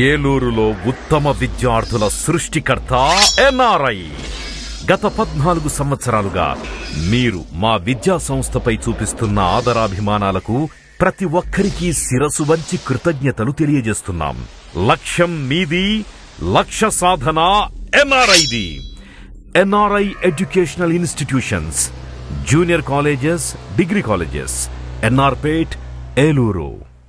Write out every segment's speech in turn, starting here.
ఏలూరులో ఉత్తమ విద్యార్థుల సృష్టికర్త ఎన్ఆర్ఐ గత పద్నాలుగు సంవత్సరాలుగా మీరు మా విద్యా సంస్థపై చూపిస్తున్న ఆదరాభిమానాలకు ప్రతి ఒక్కరికి శిరసు వంచి కృతజ్ఞతలు తెలియజేస్తున్నాం లక్ష్యం మీది లక్ష్య సాధన ఎన్ఆర్ఐది NRI educational institutions junior colleges degree colleges NR Pet Eluru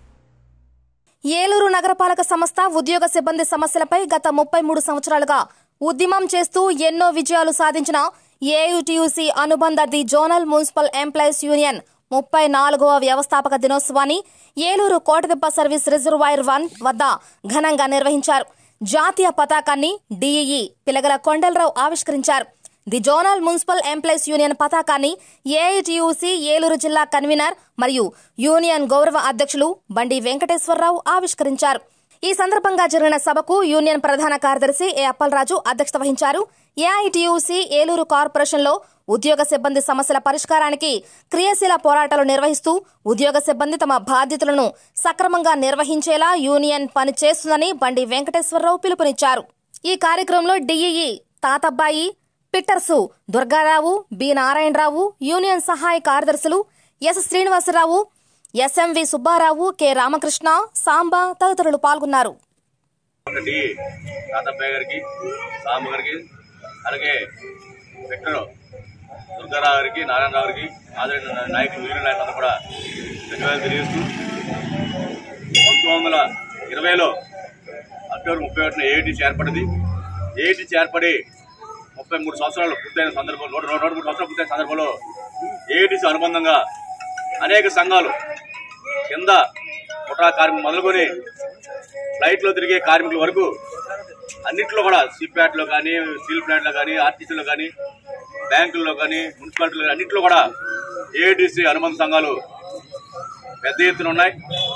Eluru నగరపాలక సంస్థ ఉద్యోగ సిబ్బంది సమస్యలపై గత ముప్పై మూడు సంవత్సరాలుగా ఉద్యమం చేస్తూ ఎన్నో విజయాలు సాధించిన ఏయుటియుసి అనుబంధ the zonal municipal employees union ముప్పై నాలుగవ వ్యవస్థాపక దినోత్సవాన్ని Eluru Kotadibba service reservoir one వద్ద ఘనంగా నిర్వహించారు జాతీయ పతాకాన్ని డీఈఈ పిలగల కొండలరావు ఆవిష్కరించారు the zonal municipal employees union పతాకాన్ని ఏఐటియుసి ఏలూరు జిల్లా కన్వీనర్ మరియు యూనియన్ గౌరవ అధ్యక్షులు బండి వెంకటేశ్వరరావు ఆవిష్కరించారు ఈ సందర్భంగా జరిగిన సభకు యూనియన్ ప్రధాన కార్యదర్శి ఏ అప్పలరాజు అధ్యక్షత వహించారు ఏఐటియుసి ఏలూరు కార్పొరేషన్లో ఉద్యోగ సిబ్బంది సమస్యల పరిష్కారానికి క్రియాశీల పోరాటాలు నిర్వహిస్తూ ఉద్యోగ సిబ్బంది తమ బాధ్యతలను సక్రమంగా నిర్వహించేలా యూనియన్ పనిచేస్తుందని బండి వెంకటేశ్వరరావు పిలుపునిచ్చారు ఈ కార్యక్రమంలో DEE Tatabbai fitters Durgarao B Narayanarao union సహాయ కార్యదర్శులు S Srinivasarao SMV Subbarao K Ramakrishna Samba తదితరులు పాల్గొన్నారు ఒకటి తాతప్పయ్య గారికి సాంబ గారికి అలాగే పెట్టరు దుర్గారావు గారికి నారాయణరావు గారికి ఆదరణ నాయకులు వీరు నాయకులందరూ కూడా ధన్యవాదాలు తెలియజేస్తూ పంతొమ్మిది వందల ఇరవైలో అక్టోబర్ ముప్పై ఒకటిన ఏఐటీసీ ఏర్పడింది ఏఐటీసీ ఏర్పడి ముప్పై మూడు సంవత్సరాలు పూర్తయిన సందర్భంలో నూట నూట మూడు సంవత్సరాలు పూర్తయిన సందర్భంలో ఏఐటీసీ అనుబంధంగా అనేక సంఘాలు కింద ముఠా కార్మికులు మొదలుకొని ఫ్లైట్లో తిరిగే కార్మికుల వరకు అన్నింటిలో కూడా సిప్యాట్లో కానీ స్టీల్ ప్లాంట్లో కానీ ఆర్టీసీలో కానీ బ్యాంకుల్లో కానీ మున్సిపాలిటీలో కానీ అన్నింటిలో కూడా ఏఐటీసీ అనుబంధ సంఘాలు పెద్ద ఎత్తున ఉన్నాయి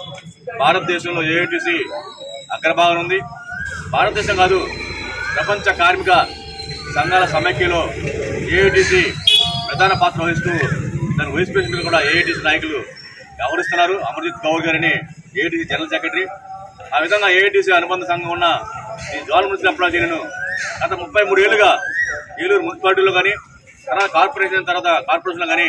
భారతదేశంలో ఏఐటీసీ అగ్రభాగం ఉంది భారతదేశం కాదు ప్రపంచ కార్మిక సంఘాల సమైక్యలో ఏఐటీసీ ప్రధాన పాత్ర వహిస్తూ దాని వైస్ ప్రెసిడెంట్ కూడా ఏఐటీసీ నాయకులు వ్యవహరిస్తున్నారు అమర్జిత్ కౌర్ గారిని ఏఐటీసీ జనరల్ సెక్రటరీ ఆ విధంగా ఏఐటీసీ అనుబంధ సంఘం ఉన్న ఈ జోన్ మున్సిపల్ ఎంప్లాయీ యూనియన్ గత ముప్పై మూడు ఏళ్లుగా ఏలూరు మున్సిపాలిటీలో కానీ తర్వాత కార్పొరేషన్ తర్వాత కార్పొరేషన్లో కానీ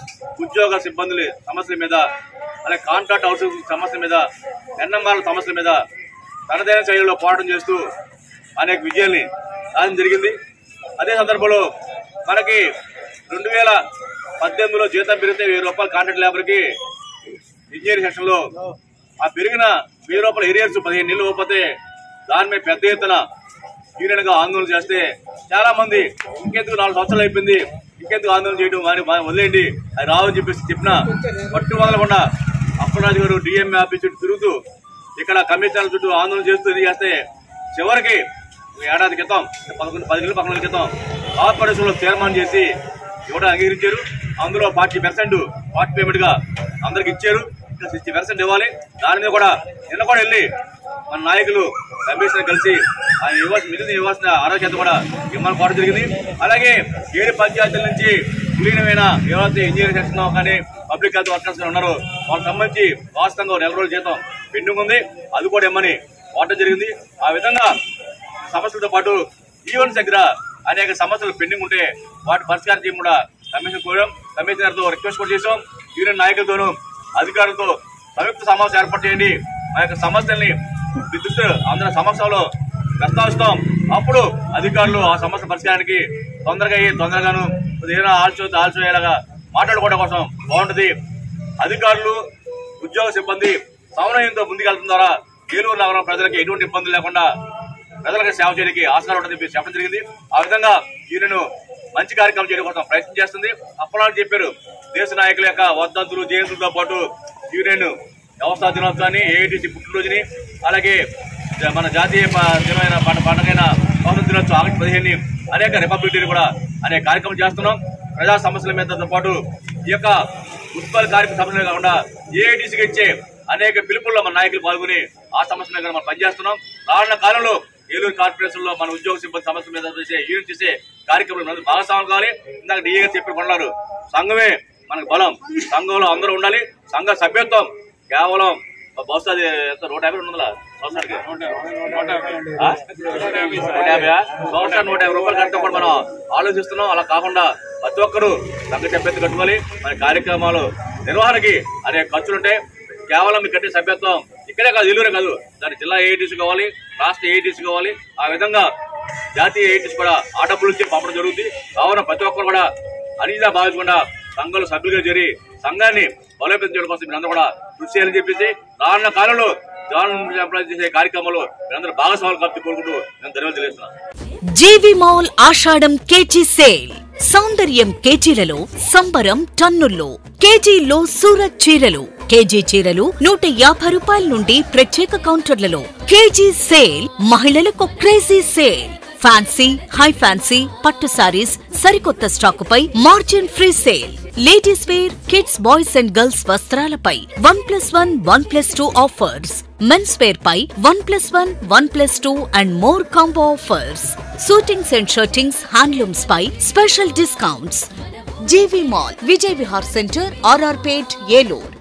ఉద్యోగ సిబ్బందుల సమస్యల మీద అలాగే కాంట్రాక్ట్ అవుట్సోర్సింగ్ సమస్యల మీద ఎన్ఎంఆర్ల సమస్యల మీద తనదైన శైలిలో పోరాటం చేస్తూ అనేక విజయాల్ని సాధన జరిగింది అదే సందర్భంలో మనకి రెండు వేల పద్దెనిమిదిలో జీతం పెరిగితే వెయ్యి రూపాయలు కాంట్రాక్ట్ లేబర్కి ఇంజనీరింగ్ సెక్షన్లో ఆ పెరిగిన వెయ్యి రూపాయల ఏరియాస్ పదిహేను నెలలు పోతే దాని మీద పెద్ద ఎత్తున యూనియన్ గా ఆందోళన చేస్తే చాలా మంది ఇంకెందుకు నాలుగు సంవత్సరాలు అయిపోయింది ఇంకెందుకు ఆందోళన చేయడం కానీ మా- వదిలేయండి అది రావని చెప్పేసి చెప్పిన పట్టు వదలకుండా అప్పలరాజు గారు డిఎంఏ ఆఫీస్ చుట్టూ తిరుగుతూ ఇక్కడ కమిషనర్ చుట్టూ ఆందోళన చేస్తూ ఇది చేస్తే చివరికి ఒక ఏడాది క్రితం పదకొండు పది నెలల పదకొండు క్రితం కార్పొరేషన్ లో తీర్మానం చేసి ఇవ్వడం అంగీకరించారు అందులో ఫార్టీ పర్సెంట్ పార్ట్ పేమెంట్ గా అందరికి ఇచ్చారు ఇంకా సిక్స్టీ పర్సెంట్ ఇవ్వాలి దాని మీద కూడా నిన్న కూడా వెళ్ళి మన నాయకులు కమిషనర్ కలిసి ఆయన ఇవ్వాల్సిన మిగిలిన ఇవ్వాల్సిన ఆరోగ్యత కూడా ఇవ్వమని కోరడం జరిగింది అలాగే ఏడు పంచాయతీల నుంచి విలీనమైన ఎవరైతే ఇంజనీరింగ్ సెక్షన్ కానీ పబ్లిక్ హెల్త్ వర్కర్స్ ఉన్నారు వాళ్ళకి సంబంధించి వాస్తవంగా నెల రోజుల జీతం పెండింగ్ ఉంది అది కూడా ఇమ్మని కోరడం జరిగింది ఆ విధంగా సమస్యలతో పాటు ఈవెంట్స్ దగ్గర అనేక సమస్యలు పెండింగ్ ఉంటే వాటి పరిష్కారం చేయడం కూడా కమిషన్ కోరాం కమిషనర్ తో రిక్వెస్ట్ కూడా చేసాం యూనియన్ నాయకులతోనూ అధికారులతో సంయుక్త సమావేశం ఏర్పాటు చేయండి మా యొక్క సమస్యల్ని విద్యుత్ ఆంధ్ర సమస్యలో ప్రస్తావిస్తాం అప్పుడు అధికారులు ఆ సమస్య పరిష్కారానికి తొందరగా అయ్యి తొందరగాను ఏదైనా ఆల్చో ఆల్చో అయ్యేలాగా మాట్లాడుకోవడం కోసం బాగుంటది అధికారులు ఉద్యోగ సిబ్బంది సమన్వయంతో ముందుకెళ్తున్న ద్వారా ఏలూరు నగరం ప్రజలకు ఎటువంటి ఇబ్బందులు లేకుండా ప్రజలకు సేవ చేయడానికి ఆస్కారం ఉంటుందని చెప్పి చెప్పడం జరిగింది ఆ విధంగా ఈయనను మంచి కార్యక్రమం చేయడం కోసం ప్రయత్నం చేస్తుంది అప్పనాడు చెప్పారు దేశ నాయకుల యొక్క వర్ధంతులు జయంతులతో పాటు యూనియన్ వ్యవస్థా దినోత్సవాన్ని ఏఐటీసీ పుట్టినరోజుని అలాగే జ- మన జాతీయ ప- దినమైన పండ- పండుగైన స్వాతంత్ర దినోత్సవం ఆగస్టు పదిహేను అనేక రిపబ్లిక్ డేని కూడా అనేక కార్యక్రమం చేస్తున్నాం ప్రజా సమస్యల మీదతో పాటు ఈ యొక్క మున్సిపల్ కార్మిక సమస్యలే కాకుండా ఏఐటీసీకి ఇచ్చే అనేక పిలుపుల్లో మన నాయకులు పాల్గొని ఆ సమస్య మీద మనం పనిచేస్తున్నాం రానున్న కాలంలో ఏలూరు కార్పొరేషన్ లో మన ఉద్యోగ సిబ్బంది సమస్య మీద చేసే యూనిట్ చేసే కార్యక్రమం భాగస్వాములు కావాలి ఇందాక డిఏ గారు చెప్పి కొన్నారు సంఘమే మనకు బలం సంఘంలో అందరూ ఉండాలి సంఘ సభ్యత్వం కేవలం బహుశా అది ఎంత నూట యాభై రెండు వందల సంవత్సరానికి ఆ? నూట యాభై సంవత్సరం నూట యాభై రూపాయలు కట్టడం కూడా మనం ఆలోచిస్తున్నాం అలా కాకుండా ప్రతి ఒక్కరూ సంఘ సభ్యత కట్టుకోవాలి మన కార్యక్రమాలు నిర్వహణకి అనేక ఖర్చులుంటాయి కేవలం మీ కట్టే సభ్యత్వం ఇక్కడే కాదు ఏలూరే కాదు దాని జిల్లా ఏఐటీసీ కావాలి రాష్ట్ర ఏఐటీసీ కావాలి ఆ విధంగా జాతీయ ఏఐటీసీ కూడా ఆ డబ్బులు ఇచ్చి పంపడం జరుగుతుంది కావున ప్రతి ఒక్కరు కూడా అనిగా భావించకుండా సంఘాలు సభ్యులుగా చేరి సంఘాన్ని బలోపేతం చేయడం కోసం మీరందరూ కూడా కృషి చేయాలని చెప్పేసి రానున్న కాలంలో జాన్ ఎంప్లాయ్ చేసే కార్యక్రమంలో మీరందరూ భాగస్వాములు కాబట్టి కోరుకుంటూ నేను ధన్యవాదాలు తెలియజేస్తున్నాను GV mall Ashadham KG sale సౌందర్యం కేజీలలో సంబరం టన్నుల్లో కేజీలో సూరత్ చీరలు కేజీ చీరలు నూట యాభై రూపాయల నుండి ప్రత్యేక కౌంటర్లలో కేజీ సేల్ మహిళలకు crazy sale fancy high fancy పట్టు సారీస్ సరికొత్త స్టాకుపై margin free sale ladies wear kids boys and girls వస్త్రాలపై one plus one one plus two offers men's wear పై one plus one one plus two and more combo offers suitings and shirtings handlooms పై special discounts GV mall Vijay Vihar centre RR Pet ఏలూర్